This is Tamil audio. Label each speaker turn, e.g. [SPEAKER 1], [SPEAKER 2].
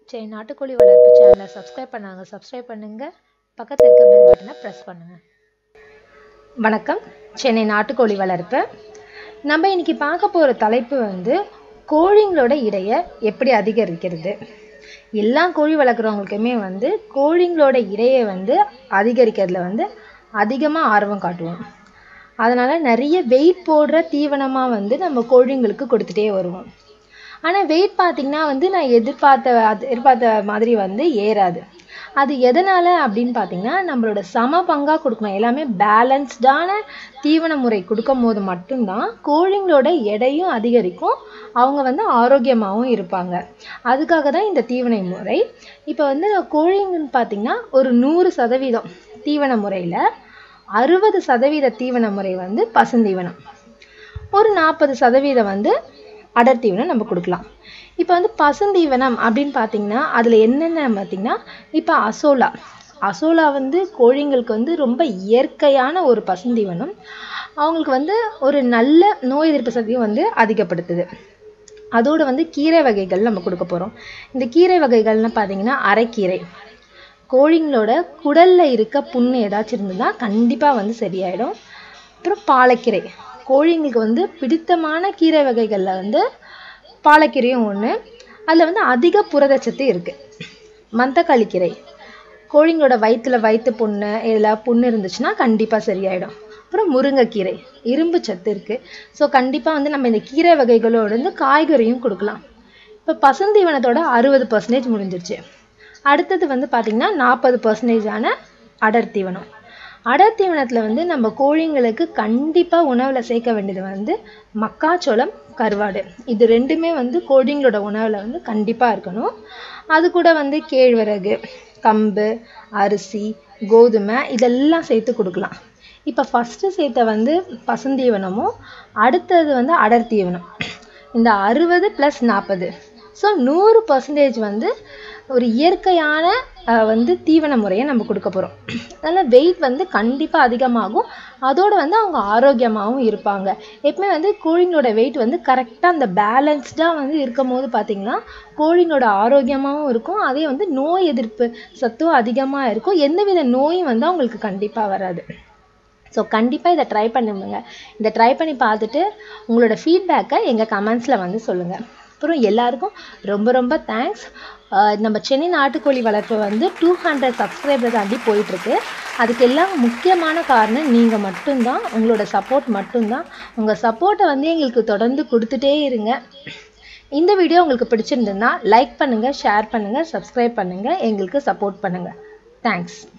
[SPEAKER 1] சரி நாட்டுக்கோழி வளர்ப்பு சேனலை சப்ஸ்கிரைப் பண்ணாங்க சப்ஸ்கிரைப் பண்ணுங்க பக்கத்தில் இருக்க பெல் பட்டனை ப்ரெஸ் பண்ணுங்க வணக்கம் சென்னை நாட்டுக்கோழி வளர்ப்பு நம்ம இன்னைக்கு பார்க்க போகிற தலைப்பு வந்து கோழிங்களோட இடையை எப்படி அதிகரிக்கிறது எல்லா கோழி வளர்க்குறவங்களுக்குமே வந்து கோழிங்களோட இடையை வந்து அதிகரிக்கிறதுல வந்து அதிகமாக ஆர்வம் காட்டுவோம் அதனால் நிறைய வெயிட் போடுற தீவனமாக வந்து நம்ம கோழிங்களுக்கு கொடுத்துட்டே வருவோம் ஆனால் வெயிட் பார்த்திங்கன்னா வந்து நான் எதிர்பார்த்த அது எதிர்பார்த்த மாதிரி வந்து ஏறாது அது எதனால் அப்படின்னு பார்த்தீங்கன்னா நம்மளோட சம பங்காக கொடுக்கணும் எல்லாமே பேலன்ஸ்டான தீவன முறை கொடுக்கும் போது மட்டும்தான் கோழிங்களோட எடையும் அதிகரிக்கும் அவங்க வந்து ஆரோக்கியமாகவும் இருப்பாங்க அதுக்காக தான் இந்த தீவன முறை இப்போ வந்து கோழிங்கன்னு பார்த்தீங்கன்னா ஒரு நூறு சதவீதம் தீவன முறையில் அறுபது சதவீத தீவன முறை வந்து பசுந்தீவனம் ஒரு நாற்பது சதவீதம் வந்து அடர் தீவனம் நம்ம கொடுக்கலாம் இப்போ வந்து பசுந்தீவனம் அப்படின்னு பார்த்தீங்கன்னா அதில் என்னென்ன பார்த்தீங்கன்னா இப்போ அசோலா அசோலா வந்து கோழிங்களுக்கு வந்து ரொம்ப இயற்கையான ஒரு பசுந்தீவனம் அவங்களுக்கு வந்து ஒரு நல்ல நோய் எதிர்ப்பு சக்தியும் வந்து அதிகப்படுத்துது அதோடு வந்து கீரை வகைகள் நம்ம கொடுக்க போகிறோம் இந்த கீரை வகைகள்னு பார்த்தீங்கன்னா அரைக்கீரை கோழிங்களோட குடலில் இருக்க புண்ணு ஏதாச்சும் இருந்ததுன்னா கண்டிப்பாக வந்து சரியாயிடும் அப்புறம் பாலக்கீரை கோழிங்களுக்கு வந்து பிடித்தமான கீரை வகைகளில் வந்து பாலக்கீரையும் ஒன்று அதில் வந்து அதிக புரதச்சத்து இருக்குது மந்தக்காளிக்கீரை கோழிங்களோட வயிற்றில் வயிற்று புண்ணு இதில் புண்ணு இருந்துச்சுன்னா கண்டிப்பாக சரியாயிடும் அப்புறம் முருங்கைக்கீரை இரும்பு சத்து இருக்குது ஸோ கண்டிப்பாக வந்து நம்ம இந்த கீரை வகைகளோடு வந்து காய்கறியும் கொடுக்கலாம் இப்போ பசுந்தீவனத்தோட அறுபது பர்சன்டேஜ் முடிஞ்சிருச்சு அடுத்தது வந்து பார்த்திங்கன்னா நாற்பது பர்சன்டேஜான அடர் தீவனம் அடர் தீவனத்தில் வந்து நம்ம கோழிங்களுக்கு கண்டிப்பாக உணவில் சேர்க்க வேண்டியது வந்து மக்காச்சோளம் கருவாடு இது ரெண்டுமே வந்து கோழிங்களோட உணவில் வந்து கண்டிப்பாக இருக்கணும் அது கூட வந்து கேழ்வரகு கம்பு அரிசி கோதுமை இதெல்லாம் சேர்த்து கொடுக்கலாம் இப்போ ஃபஸ்ட்டு சேர்த்த வந்து பசுந்தீவனமும் அடுத்தது வந்து அடர் தீவனம் இந்த அறுபது ப்ளஸ் நாற்பது ஸோ நூறு பர்சன்டேஜ் வந்து ஒரு இயற்கையான வந்து தீவன முறையை நம்ம கொடுக்க போகிறோம் அதனால் வெயிட் வந்து கண்டிப்பாக அதிகமாகும் அதோடு வந்து அவங்க ஆரோக்கியமாகவும் இருப்பாங்க எப்பவுமே வந்து கோழிங்களோட வெயிட் வந்து கரெக்டாக அந்த பேலன்ஸ்டாக வந்து இருக்கும் போது பார்த்திங்கன்னா கோழிங்களோட ஆரோக்கியமாகவும் இருக்கும் அதே வந்து நோய் எதிர்ப்பு சத்தும் அதிகமாக இருக்கும் எந்தவித நோயும் வந்து அவங்களுக்கு கண்டிப்பாக வராது ஸோ கண்டிப்பாக இதை ட்ரை பண்ணுங்க இதை ட்ரை பண்ணி பார்த்துட்டு உங்களோட ஃபீட்பேக்கை எங்கள் கமெண்ட்ஸில் வந்து சொல்லுங்கள் அப்புறம் எல்லாருக்கும் ரொம்ப ரொம்ப தேங்க்ஸ் நம்ம சென்னை நாட்டுக்கோழி வளர்ப்பு வந்து டூ ஹண்ட்ரட் சப்ஸ்கிரைபர் தாண்டி போயிட்டுருக்கு அதுக்கு எல்லாம் முக்கியமான காரணம் நீங்கள் மட்டும்தான் உங்களோட சப்போர்ட் மட்டும்தான் உங்கள் சப்போர்ட்டை வந்து எங்களுக்கு தொடர்ந்து கொடுத்துட்டே இருங்க இந்த வீடியோ உங்களுக்கு பிடிச்சிருந்ததுன்னா லைக் பண்ணுங்கள் ஷேர் பண்ணுங்கள் சப்ஸ்கிரைப் பண்ணுங்கள் எங்களுக்கு சப்போர்ட் பண்ணுங்கள் தேங்க்ஸ்